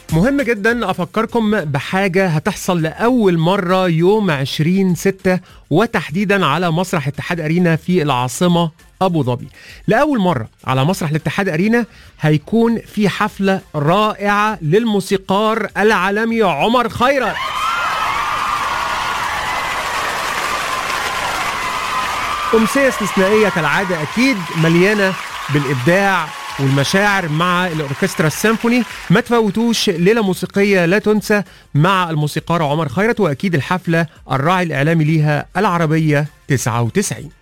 مهم جدا افكركم بحاجه هتحصل لاول مره يوم 20 6 وتحديدا على مسرح اتحاد ارينا في العاصمه ابو ظبي لاول مره على مسرح الاتحاد ارينا هيكون في حفله رائعه للموسيقار العالمي عمر خيرت أمسية استثنائية كالعادة أكيد مليانة بالإبداع والمشاعر مع الأوركسترا السيمفوني ما تفوتوش ليلة موسيقية لا تنسى مع الموسيقار عمر خيرت وأكيد الحفلة الراعي الإعلامي ليها العربية 99